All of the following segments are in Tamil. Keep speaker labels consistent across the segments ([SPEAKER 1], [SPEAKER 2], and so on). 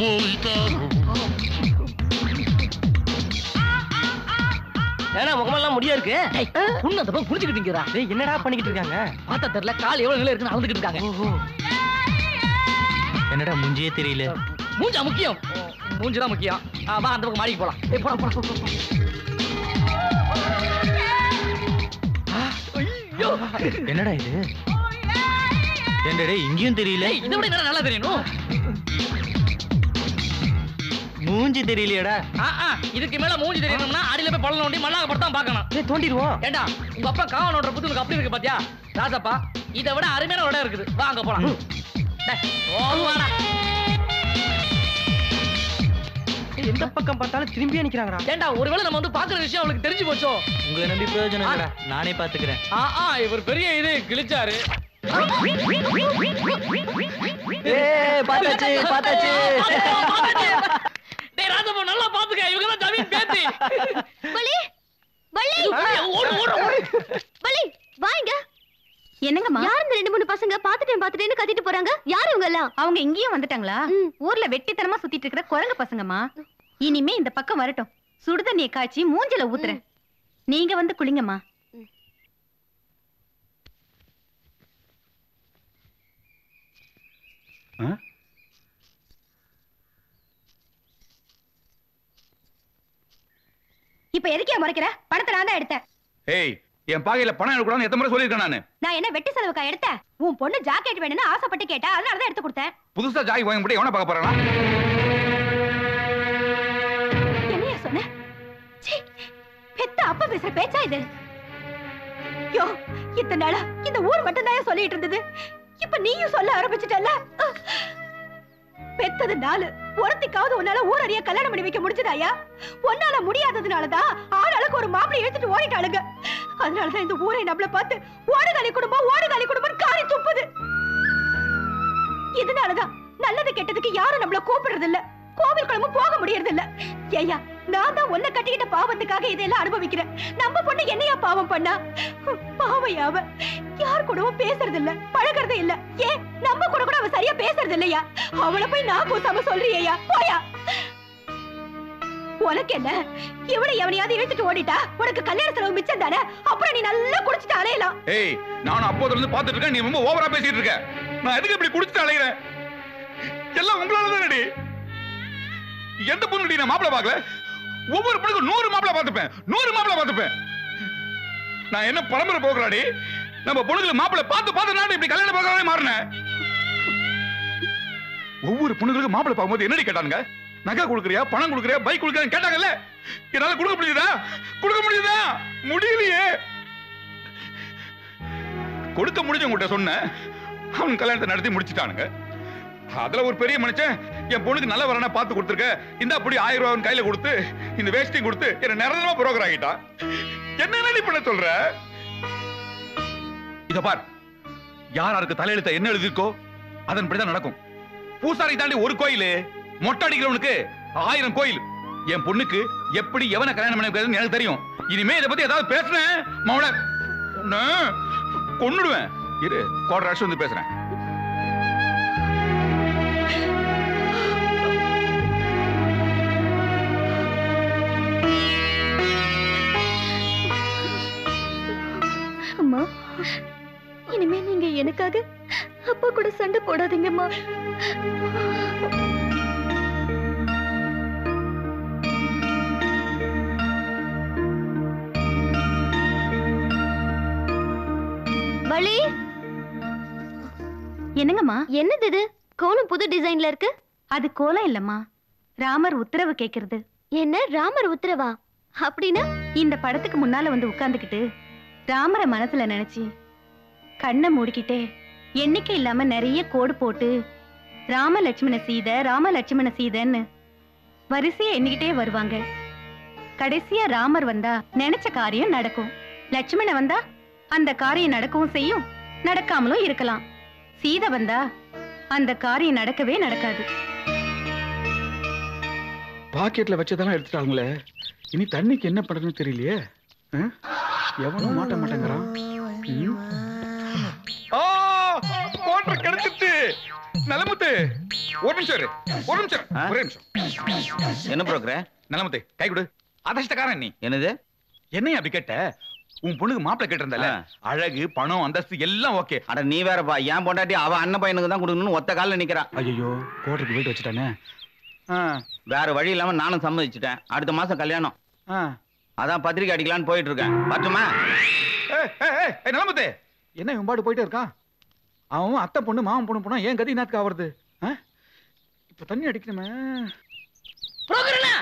[SPEAKER 1] ஏன்னா முகமெல்லாம் முடியா இருக்கு
[SPEAKER 2] புண்ணு அந்த பக்கம் புடிச்சுக்கிட்டீங்கடா
[SPEAKER 1] டேய் என்னடா பண்ணிக்கிட்டு இருக்காங்க
[SPEAKER 2] பார்த்தா தெரியல கால் எவ்வளவு நிலை இருக்குன்னு அளந்துக்கிட்டு இருக்காங்க
[SPEAKER 1] ஓஹோ என்னடா முஞ்சியே தெரியல
[SPEAKER 2] மூஞ்சா முக்கியம் மூஞ்சி தான் முக்கியம் ஆ, வா அந்த பக்கம் மாடிக்கு போலாம் ஏய், போலாம் போலாம் போலாம், போலாம். ஐயோ
[SPEAKER 1] என்னடா இது ஏன்டா டேய் இங்கேயும் தெரியல
[SPEAKER 2] ஏய், இதை விட என்ன நல்லா தெரியணும்
[SPEAKER 1] மூஞ்சி தெரியலையாடா
[SPEAKER 2] ஆ, ஆ, இதுக்கு மேல மூஞ்சி தெரியணும்னா அடியில போய் பள்ளம் நோண்டி மல்லாக படுத்தான் பார்க்கணும்
[SPEAKER 1] டேய் தோண்டிடுவோம்
[SPEAKER 2] ஏண்டா உங்க அப்பா காவனோட புத்து உனக்கு அப்படி இருக்கு பாத்தியா ராசப்பா இதை விட அருமையான ஒரு இடம் இருக்குது வா அங்க போலாம் டேய், ஓடு வாடா
[SPEAKER 1] எந்த பக்கம் பார்த்தாலும் திரும்பியே நிக்கிறாங்கடா
[SPEAKER 2] ஏண்டா ஒருவேளை நம்ம வந்து பாக்குற விஷயம் அவளுக்கு தெரிஞ்சு போச்சோ
[SPEAKER 1] உங்களை நம்பி பிரயோஜனம் இல்லடா நானே பாத்துக்கிறேன்
[SPEAKER 2] ஆ ஆ இவர் பெரிய இது கிழிச்சாரு
[SPEAKER 1] ஏய் பார்த்தாச்சு பார்த்தாச்சு
[SPEAKER 2] டேய் ராஜப்பா நல்லா பாத்துக்க இவங்க தான் ஜமீன் பேத்தி
[SPEAKER 3] வள்ளி வள்ளி
[SPEAKER 2] ஓடு ஓடு ஓடு.
[SPEAKER 3] வள்ளி வாங்க
[SPEAKER 4] என்னங்கம்மா
[SPEAKER 3] யார் இந்த ரெண்டு மூணு பசங்க பாத்துட்டேன் பாத்துட்டேன்னு கத்திட்டு போறாங்க யார் இவங்க எல்லாம்
[SPEAKER 4] அவங்க இங்கேயும் வந்துட்டாங்களா
[SPEAKER 3] ம்.
[SPEAKER 4] ஊர்ல வெட்டித்தனமா சுத்திட்டு இருக்கிற குரங்கு பசங்கம்மா இனிமே இந்த பக்கம் வரட்டும் சுடுதண்ணியை காய்ச்சி மூஞ்சில ஊத்துறேன் நீங்க வந்து குளிங்கம்மா இப்ப எதுக்கே முறைக்கிற பணத்தை நான் தான் எடுத்தேன்
[SPEAKER 5] ஏய் என் பாகையில பணம் எடுக்கணும்னு எத்தனை முறை சொல்லியிருக்கேன் நானு
[SPEAKER 4] நான் என்ன வெட்டி செலவுக்கா எடுத்தேன் உன் பொண்ணு ஜாக்கெட் வேணும்னு ஆசைப்பட்டு கேட்டா அதனால தான் எடுத்து கொடுத்தேன்
[SPEAKER 5] புதுசா ஜாய் வாங்கி மட்டும் எவனை பார்க்க போறானா
[SPEAKER 4] என்னையா சொன்ன சீ, பெத்த அப்பா பேசுற பேச்சா இது யோ இத்தனை நாளா இந்த ஊர் மட்டும் தான் சொல்லிட்டு இருந்தது இப்ப நீயும் சொல்ல ஆரம்பிச்சிட்டல்ல அஹ். பெத்தது நாலு ஒருத்திக்காவது உன்னால ஊர் அறிய கல்யாணம் பண்ணி வைக்க முடிஞ்சதாயா உன்னால முடியாததுனாலதான் ஆளாளுக்கு ஒரு மாப்பிள்ளை எடுத்துட்டு ஓடிட்டாளுங்க அதனாலதான் இந்த ஊரை நம்மள பார்த்து ஓடுகாலி குடும்பம் ஓடுகாலி குடும்பம் காரி துப்புது இதனாலதான் நல்லது கெட்டதுக்கு யாரும் நம்மள கூப்பிடுறது இல்ல கோவில் குளமும் போக முடியறது இல்ல ஏய்யா நான் தான் உன்னை கட்டிக்கிட்ட பாவத்துக்காக இதெல்லாம் அனுபவிக்கிறேன் நம்ம பொண்ணு என்னையா பாவம் பண்ணா பாவையாவ யார் கூடவும் பேசுறது இல்ல பழகுறது இல்ல ஏன் நம்ம கூட கூட அவ சரியா பேசுறது இல்லையா அவளை போய் நான் கூசாம சொல்றியா போயா உனக்கு என்ன இவனை எவனையாவது இழுத்துட்டு ஓடிட்டா உனக்கு கல்யாண செலவு மிச்சம் தானே அப்புறம் நீ நல்லா குடிச்சிட்டு அலையலாம்
[SPEAKER 5] ஏய் நானும் அப்போதுல இருந்து பார்த்துட்டு இருக்கேன் நீ ரொம்ப ஓவரா பேசிட்டு இருக்க நான் எதுக்கு இப்படி குடிச்சிட்டு அலைகிறேன் எல்லாம் உங்களால தானடி எந்த பொண்ணுடி நான் மாப்பிளை பார்க்கல ஒவ்வொரு பொண்ணுக்கும் நூறு மாப்பிளை பார்த்துப்பேன் நூறு மாப்பிளை பார்த்துப்பேன் நான் என்ன பரம்பரை போகிறாடி நம்ம பொண்ணுங்களை மாப்பிளை பார்த்து பார்த்து நான் இப்படி கல்யாணம் பார்க்கவே மாறினேன் ஒவ்வொரு பொண்ணுங்களுக்கு மாப்பிளை பார்க்கும்போது என்னடி கேட்டானுங்க நகை கொடுக்குறியா பணம் கொடுக்குறியா பைக் கொடுக்குறியான்னு கேட்டாங்கல்ல என்னால கொடுக்க முடியுதா கொடுக்க முடியுதா முடியலையே கொடுக்க முடிஞ்ச உங்கள்கிட்ட சொன்னேன் அவன் கல்யாணத்தை நடத்தி முடிச்சிட்டானுங்க அதுல ஒரு பெரிய மனுஷன் என் பொண்ணுக்கு நல்ல வரனா பார்த்து கொடுத்துருக்க இந்த அப்படி ஆயிரம் ரூபாய் அவன் கையில கொடுத்து இந்த வேஷ்டி கொடுத்து என்ன நிரந்தரமா புரோக்கர் ஆகிட்டான் என்ன நீ பண்ண சொல்ற இத பார் யார் யாருக்கு தலையெழுத்த என்ன எழுதிருக்கோ அதன்படிதான் நடக்கும் பூசாரி தாண்டி ஒரு கோயில் மொட்டை அடிக்கிறவனுக்கு ஆயிரம் கோயில் என் பொண்ணுக்கு எப்படி எவனை கல்யாணம் பண்ண வைக்கிறதுன்னு எனக்கு தெரியும் இனிமே இதை பத்தி ஏதாவது பேசுனேன் மௌன உன்னை கொன்னுடுவேன் இரு கோட ரஷ் வந்து பேசுறேன்
[SPEAKER 3] அம்மா இனிமே நீங்க எனக்காக அப்பா கூட சண்டை போடாதீங்கம்மா வள்ளி
[SPEAKER 4] என்னங்கம்மா
[SPEAKER 3] என்னது இது கோலம் புது டிசைன்ல இருக்கு
[SPEAKER 4] அது கோலம் இல்லம்மா ராமர் உத்தரவு கேக்குறது
[SPEAKER 3] என்ன ராமர் உத்தரவா அப்படின்னா
[SPEAKER 4] இந்த படத்துக்கு முன்னால வந்து உட்கார்ந்துகிட்டு ராமரை மனசுல நினைச்சு கண்ணை மூடிக்கிட்டே எண்ணிக்கை இல்லாம நிறைய கோடு போட்டு ராம லட்சுமண சீதை ராம லட்சுமண சீதைன்னு வரிசையா எண்ணிக்கிட்டே வருவாங்க கடைசியா ராமர் வந்தா நினைச்ச காரியம் நடக்கும் லட்சுமண வந்தா அந்த காரியம் நடக்கவும் செய்யும் நடக்காமலும் இருக்கலாம் சீதை வந்தா அந்த காரியம் நடக்கவே நடக்காது
[SPEAKER 5] பாக்கெட்ல வச்சதெல்லாம் எடுத்துட்டாங்களே இனி தண்ணிக்கு என்ன பண்றதுன்னு தெரியலையே ஆ? எவனும் மாட்ட மாட்டேங்கிறான் ம்? ஆ, மோட்டர் கிடைச்சிட்டு நலமுத்து ஒரு நிமிஷம் இரு ஒரு நிமிஷம்
[SPEAKER 6] ஆ?
[SPEAKER 5] ஒரே நிமிஷம்
[SPEAKER 6] என்ன புரோக்கர்
[SPEAKER 5] நிலமத்தே கை கொடு அதிர்ஷ்டக்காரன் நீ
[SPEAKER 6] என்னது
[SPEAKER 5] என்னைய அப்படி கேட்ட உன் பொண்ணுக்கு மாப்பிள்ளை கேட்டிருந்தல
[SPEAKER 6] ஆ.
[SPEAKER 5] அழகு பணம் அந்தஸ்து எல்லாம் ஓகே
[SPEAKER 6] அட நீ வேறப்பா ஏன் பொண்டாட்டி அவ அண்ணன் பையனுக்கு தான் கொடுக்கணும்னு ஒத்த காலில் நிக்கிறான்
[SPEAKER 5] ஐயோ கோட்டருக்கு வீட்டு வச்சுட்டானே ஆ,
[SPEAKER 6] வேற வழி இல்லாம நானும் சம்மதிச்சிட்டேன் அடுத்த மாசம் கல்யாணம்
[SPEAKER 5] ஆ.
[SPEAKER 6] அதான் பத்திரிக்கை அடிக்கலான்னு போயிட்டு இருக்கேன் பட்டுமா
[SPEAKER 5] ஏய், ஏய், ஏய், ஏய், நிலமத்தே என்ன இவன் பாடு போயிட்டே இருக்கான் அவன் அத்தை பொண்ணு மாமன் பொண்ணு போனா ஏன் கதி நாத்துக்கு ஆவறது ஆ? இப்ப தண்ணி அடிக்கணுமே
[SPEAKER 2] புரோக்கர் அண்ணா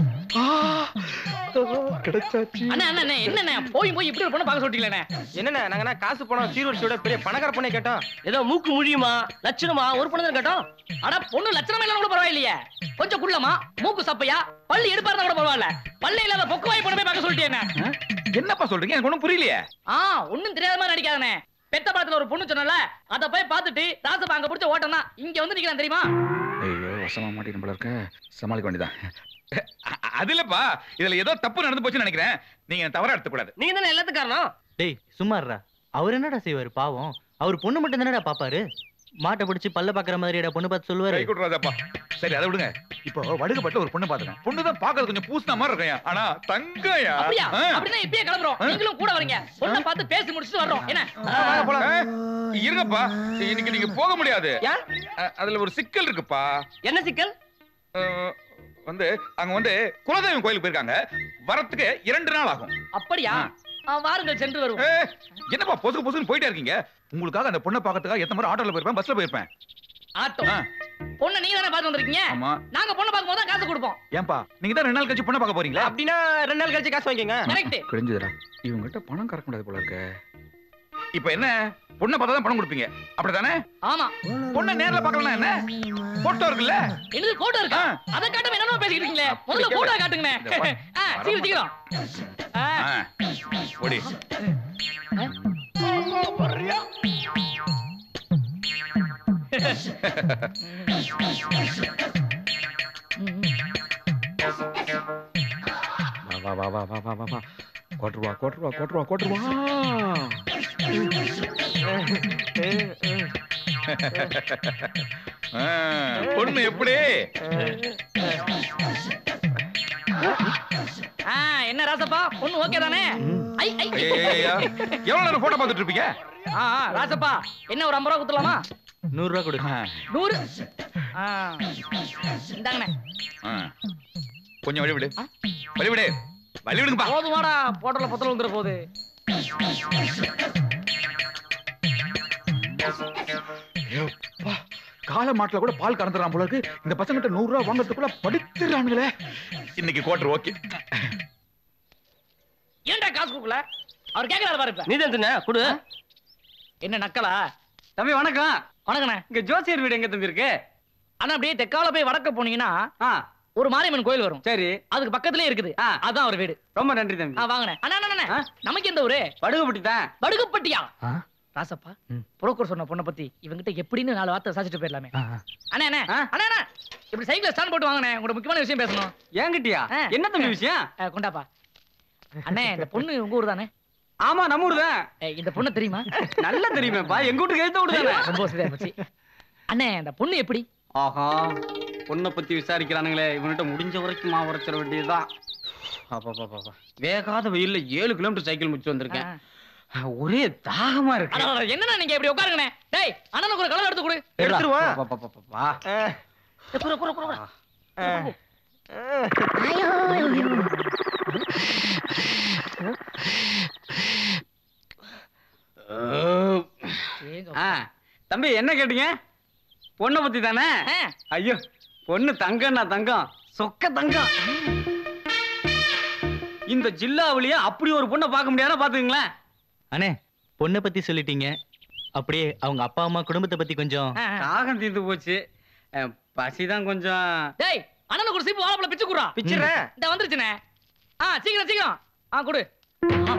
[SPEAKER 5] கிடைச்சாச்சு
[SPEAKER 2] அண்ணா அண்ணா அண்ணா, என்னண்ணே போய் போய் இப்படி ஒரு பொண்ணை பார்க்க சொல்லிட்டீங்களே
[SPEAKER 1] என்னண்ணே நாங்க என்ன காசு பணம் சீர்வரிசையோட பெரிய பணக்கார பொண்ணை கேட்டோம்
[SPEAKER 2] ஏதோ மூக்கு முழியுமா லட்சணமா ஒரு பொண்ணு தான் கேட்டோம் அட பொண்ணு லட்சணமா இல்ல கூட பரவாயில்லையே கொஞ்சம் குள்ளமா மூக்கு சப்பையா பல்லு எடுப்பா இருந்தா கூட பரவாயில்ல பல்ல இல்லாத பொக்கவாய் பொண்ணு போய் பார்க்க சொல்லிட்டேன்
[SPEAKER 5] ஆ? என்னப்பா சொல்றீங்க எனக்கு ஒண்ணும் புரியலையே
[SPEAKER 2] ஆ ஒண்ணும் தெரியாத மாதிரி நடிக்காதனே பெத்த படத்துல ஒரு பொண்ணு சொன்னல அத போய் பார்த்துட்டு ராசப்பா அங்க பிடிச்ச ஓட்டம் தான் இங்க வந்து நிக்கிறான் தெரியுமா
[SPEAKER 5] ஐயோ வசமா மாட்டேன் போல இருக்க சமாளிக்க வேண்டியதான் அ- அது இல்லப்பா இதுல ஏதோ தப்பு நடந்து போச்சுன்னு நினைக்கிறேன் நீங்க தவறா எடுத்துக்கூடாது
[SPEAKER 2] நீங்க தானே எல்லாத்துக்கும் காரணம்
[SPEAKER 1] டேய் சும்மாடுறா அவர் என்னடா செய்வாரு பாவம் அவர் பொண்ணு மட்டும் தானடா பாப்பாரு மாட்டை பிடிச்சி பல்ல பாக்குற மாதிரிடா பொண்ணு பார்த்து சொல்லுவாரு
[SPEAKER 5] கை கொடுறாதப்பா சரி அதை விடுங்க இப்போ வடுகப்பட்ட ஒரு பொண்ணு பாத்துறேன் பொண்ணு தான் பாக்குறது கொஞ்சம் பூசின மாதிரி இருக்கேன் ஆனா தங்கயா
[SPEAKER 2] அப்படியா
[SPEAKER 5] ஆ.
[SPEAKER 2] அப்படின்னா இப்பயே கிளம்புறோம் நீங்களும் கூட வரீங்க பொண்ணை பார்த்து பேசி முடிச்சுட்டு வர்றோம் என்ன
[SPEAKER 5] ஆ, இருங்கப்பா இன்னைக்கு நீங்க போக முடியாது
[SPEAKER 2] ஏன்?
[SPEAKER 5] அ- அதுல ஒரு சிக்கல் இருக்குப்பா
[SPEAKER 2] என்ன சிக்கல்
[SPEAKER 5] அஹ், வந்து அங்க வந்து குலதெய்வம் கோயிலுக்கு போயிருக்காங்க வரத்துக்கு இரண்டு நாள் ஆகும்
[SPEAKER 2] அப்படியா ஆ, வாருங்கள் சென்று வருவோம்
[SPEAKER 5] ஏ, என்னப்பா பொசுக்கு பொசுன்னு போயிட்டே இருக்கீங்க உங்களுக்காக அந்த பொண்ணை பார்க்கறதுக்காக எத்தனை முறை ஆட்டோல போயிருப்பேன் பஸ்ல போயிருப்பேன்
[SPEAKER 2] ஆட்டோ
[SPEAKER 5] ஆ.
[SPEAKER 2] பொண்ணை நீங்க தானே பார்த்து வந்திருக்கீங்க
[SPEAKER 5] ஆமா
[SPEAKER 2] நாங்க பொண்ணை பார்க்கும்போது தான் காசு கொடுப்போம்
[SPEAKER 5] ஏன்பா நீங்க தான் ரெண்டு நாள் கழிச்சு பொண்ணை பார்க்க போறீங்களா
[SPEAKER 1] அப்படின்னா ரெண்டு நாள் கழிச்சு காசு வாங்கிக்கங்க
[SPEAKER 2] கரெக்ட்
[SPEAKER 5] கிழிஞ்சதுடா இவங்ககிட்ட பணம் கறக்க முடியாது போல இருக்க இப்ப என்ன பொண்ணை பார்த்தா தான் பணம் கொடுப்பீங்க அப்படிதானே
[SPEAKER 2] ஆமா
[SPEAKER 5] பொண்ணை நேர்ல பார்க்கலாம் என்ன போட்டோ இருக்குல்ல
[SPEAKER 2] என்னது போட்டோ இருக்கா
[SPEAKER 5] ஆ.
[SPEAKER 2] அத காட்ட என்னமோ பேசிக்கிட்டு இருக்கீங்களே முதல்ல
[SPEAKER 5] கேளு.
[SPEAKER 2] போட்டோ காட்டுங்கண்ணே
[SPEAKER 5] இந்த வா-
[SPEAKER 2] ஆ, சீக்கிரம் சீக்கிரம் ஆ.
[SPEAKER 5] ஆ, ஓடி வா வா வா வா வா வா வா கோட்டு ரூபா கோட்டு ரூபா கோட்டு ரூபா கோட்டு ரூபா ஆ, பொண்ணு எப்படி
[SPEAKER 2] ஆ, என்ன ராசப்பா பொண்ணு ஓகே தானே ஐ ஐ
[SPEAKER 5] ஐயா எவ்வளவு நேரம் போட்டோ பார்த்துட்டு இருப்பீங்க
[SPEAKER 2] ஆ ஆ, ராசப்பா என்ன ஒரு ஐம்பது ரூபா குத்துலாமா
[SPEAKER 1] நூறு ரூபா கொடு
[SPEAKER 5] ஆ,
[SPEAKER 2] நூறு ஆ இந்தாங்கண்ணே
[SPEAKER 5] ஆ. கொஞ்சம் வழி விடு வழி விடு வழி விடுங்கப்பா
[SPEAKER 2] போதுமாடா போட்டோல பத்தல வந்துட போகுது
[SPEAKER 5] ஐயோப்பா, காளை மாட்டுல கூட பால் கறந்துறான் போல இருக்கு இந்த பசங்கிட்ட நூறு ரூபா வாங்குறதுக்குள்ள படித்துறானுங்களே இன்னைக்கு கோட்டர் ஓகே
[SPEAKER 2] ஏன்டா காசு கொடுக்கல அவர் கேக்குறாரு பாரு இப்ப
[SPEAKER 1] நீ தான் தின்ன கொடு
[SPEAKER 2] என்ன நக்கலா
[SPEAKER 7] தம்பி வணக்கம்
[SPEAKER 2] வணக்கண்ணே
[SPEAKER 7] இங்க ஜோசியர் வீடு எங்க தம்பி இருக்கு
[SPEAKER 2] ஆனா அப்படியே தெக்கால போய் வடக்க போனீங்கன்னா
[SPEAKER 7] ஆ
[SPEAKER 2] ஒரு மாரியம்மன் கோயில் வரும்
[SPEAKER 7] சரி
[SPEAKER 2] அதுக்கு பக்கத்துலயே இருக்குது
[SPEAKER 7] ஆ.
[SPEAKER 2] அதான் அவர் வீடு
[SPEAKER 7] ரொம்ப நன்றி தம்பி
[SPEAKER 2] ஆ வாங்கண்ணே அண்ணா அண்ணா, அண்ணா
[SPEAKER 7] ஆ?
[SPEAKER 2] நமக்கு எந்த ஊரு
[SPEAKER 7] படுகப்பட்டி தான்
[SPEAKER 2] படுகுப்பட்டியா
[SPEAKER 1] ஆ?
[SPEAKER 2] ராசப்பா
[SPEAKER 1] ம்.
[SPEAKER 2] புரோக்கர் சொன்ன பொண்ணை பத்தி இவங்கிட்ட எப்படின்னு நாலு வார்த்தை சாச்சிட்டு போயிடலாமே
[SPEAKER 1] ஆ, ஆ.
[SPEAKER 2] அண்ணா அண்ணா
[SPEAKER 7] ஆ?
[SPEAKER 2] அண்ணா அண்ணா இப்படி சைக்கிள் ஸ்டாண்ட் போட்டு வாங்கண்ணே உங்களோட முக்கியமான விஷயம் பேசணும்
[SPEAKER 7] ஏங்கிட்டியா
[SPEAKER 2] ஆ.
[SPEAKER 7] என்ன தம்பி விஷயம்
[SPEAKER 2] ஆ, கொண்டாப்பா அண்ணே இந்த பொண்ணு உங்க ஊர் தானே
[SPEAKER 7] ஆமா நம்ம ஊர் தான்
[SPEAKER 2] ஏய், இந்த பொண்ணு தெரியுமா
[SPEAKER 7] நல்லா தெரியுமேப்பா எங்க வீட்டுக்கு எழுத்த விடு தானே
[SPEAKER 2] ரொம்ப வசதியா போச்சு அண்ணே இந்த பொண்ணு எப்படி
[SPEAKER 7] ஆஹா பொண்ணை பத்தி விசாரிக்கிறானுங்களே இவன்கிட்ட முடிஞ்ச வரைக்கும் மாவு உரைச்சிட வேண்டியதுதான் அப்பா வேகாத வெயில்ல ஏழு கிலோமீட்டர் சைக்கிள் முடிச்சு வந்திருக்கேன் ஒரே தாகமா இருக்கு
[SPEAKER 2] அட, அட, என்னண்ணா நீங்க இப்படி உட்காருங்கண்ணே டேய் அண்ணனுக்கு ஒரு கலர் எடுத்து கொடு
[SPEAKER 1] எடுத்துருவா
[SPEAKER 7] பா, பா, பா, பா, பா.
[SPEAKER 2] ஏய், குடு, குடு, குடு, குடு. ஏங்க.
[SPEAKER 7] ஆ, தம்பி என்ன கேட்டீங்க பொண்ணை பத்தி தானே
[SPEAKER 2] ஆ,
[SPEAKER 7] ஐயோ பொண்ணு தங்கம்னா தங்கம் சொக்க தங்கம் இந்த ஜில்லாவிலேயே அப்படி ஒரு பொண்ணை பார்க்க முடியாதுன்னா பாத்துக்கங்களேன்
[SPEAKER 1] அண்ணே பொண்ணை பத்தி சொல்லிட்டீங்க அப்படியே அவங்க அப்பா அம்மா குடும்பத்தை பத்தி கொஞ்சம்
[SPEAKER 2] ஆ, ஆ.
[SPEAKER 7] தாகம் தீர்ந்து போச்சு அஹ், பசிதான் கொஞ்சம்
[SPEAKER 2] டேய் அண்ணனுக்கு ஒரு சீப்பு வாழைப்பழம் பிச்சு குடுறா
[SPEAKER 7] பிச்சிடுறேன்
[SPEAKER 2] இந்த வந்துருச்சுண்ணே ஆ சீக்கிரம் சீக்கிரம் ஆ கொடு ஆ.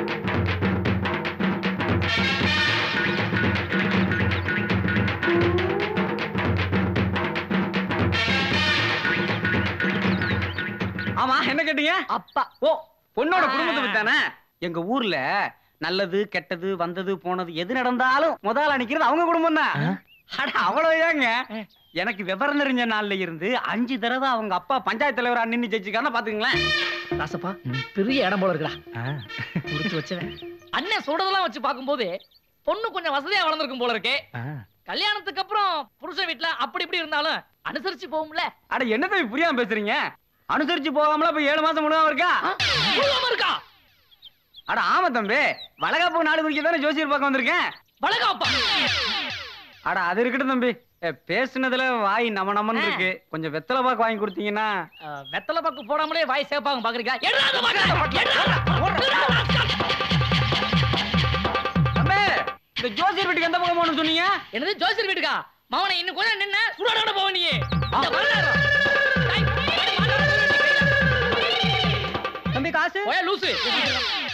[SPEAKER 7] ஆமா என்ன கேட்டீங்க
[SPEAKER 2] அப்பா
[SPEAKER 7] ஓ பொண்ணோட
[SPEAKER 2] ஆ.
[SPEAKER 7] குடும்பத்தை பத்தி தானே எங்க ஊர்ல நல்லது கெட்டது வந்தது போனது எது நடந்தாலும் முதல்ல நிக்கிறது அவங்க குடும்பம் தான்
[SPEAKER 1] ஆ?
[SPEAKER 7] அட அவ்வளவுதாங்க எனக்கு விவரம் தெரிஞ்ச நாள்ல இருந்து அஞ்சு தடவை அவங்க அப்பா பஞ்சாயத்து தலைவரா நின்னு ஜெயிச்சிருக்காருன்னா பாத்துக்கங்களேன்
[SPEAKER 2] ராசப்பா பெரிய இடம் போல இருக்குடா
[SPEAKER 1] ஆ.
[SPEAKER 2] முடிச்சு வச்சவன் அண்ணன் சொல்றதெல்லாம் வச்சு பார்க்கும்போது பொண்ணு கொஞ்சம் வசதியா வளர்ந்துருக்கும் போல இருக்கே
[SPEAKER 1] ஆ.
[SPEAKER 2] கல்யாணத்துக்கு அப்புறம் புருஷன் வீட்டுல அப்படி இப்படி இருந்தாலும் அனுசரிச்சு போகும்ல
[SPEAKER 7] அட என்ன தம்பி புரியாம பேசுறீங்க அனுசரிச்சு போகாமல இப்ப ஏழு மாசம் முழுவதும் இருக்கா
[SPEAKER 2] புரியாம இருக்கா
[SPEAKER 7] அட ஆமா தம்பி வளகாப்பு நாடு குறிக்க தானே ஜோசியர் பார்க்க வந்திருக்கேன்
[SPEAKER 2] வளகாப்பா
[SPEAKER 7] அட அது இருக்கட்டும் தம்பி ஏ, பேசுனதுல வாய் நம்ம நம்மன்னு இருக்கு கொஞ்சம் வெத்தலை பாக்கு வாங்கி கொடுத்தீங்கன்னா
[SPEAKER 2] அஹ், வெத்தலை பாக்கு போடாமலே வாய் சேப்பாங்க பாக்குறீங்க எடுறாத பாக்குறீங்க
[SPEAKER 7] தம்பி இந்த ஜோசியர் வீட்டுக்கு எந்த பக்கம் போகணும்னு சொன்னீங்க
[SPEAKER 2] என்னது ஜோசியர் வீட்டுக்கா மவனை இன்னும் கொஞ்சம் நின்ன சுடாட போவ நீ இந்த வரலாறு. டேய், வாடி, வாடி, வாடி, வாடி, வாடி.
[SPEAKER 7] தம்பி காசு
[SPEAKER 2] போயா லூசு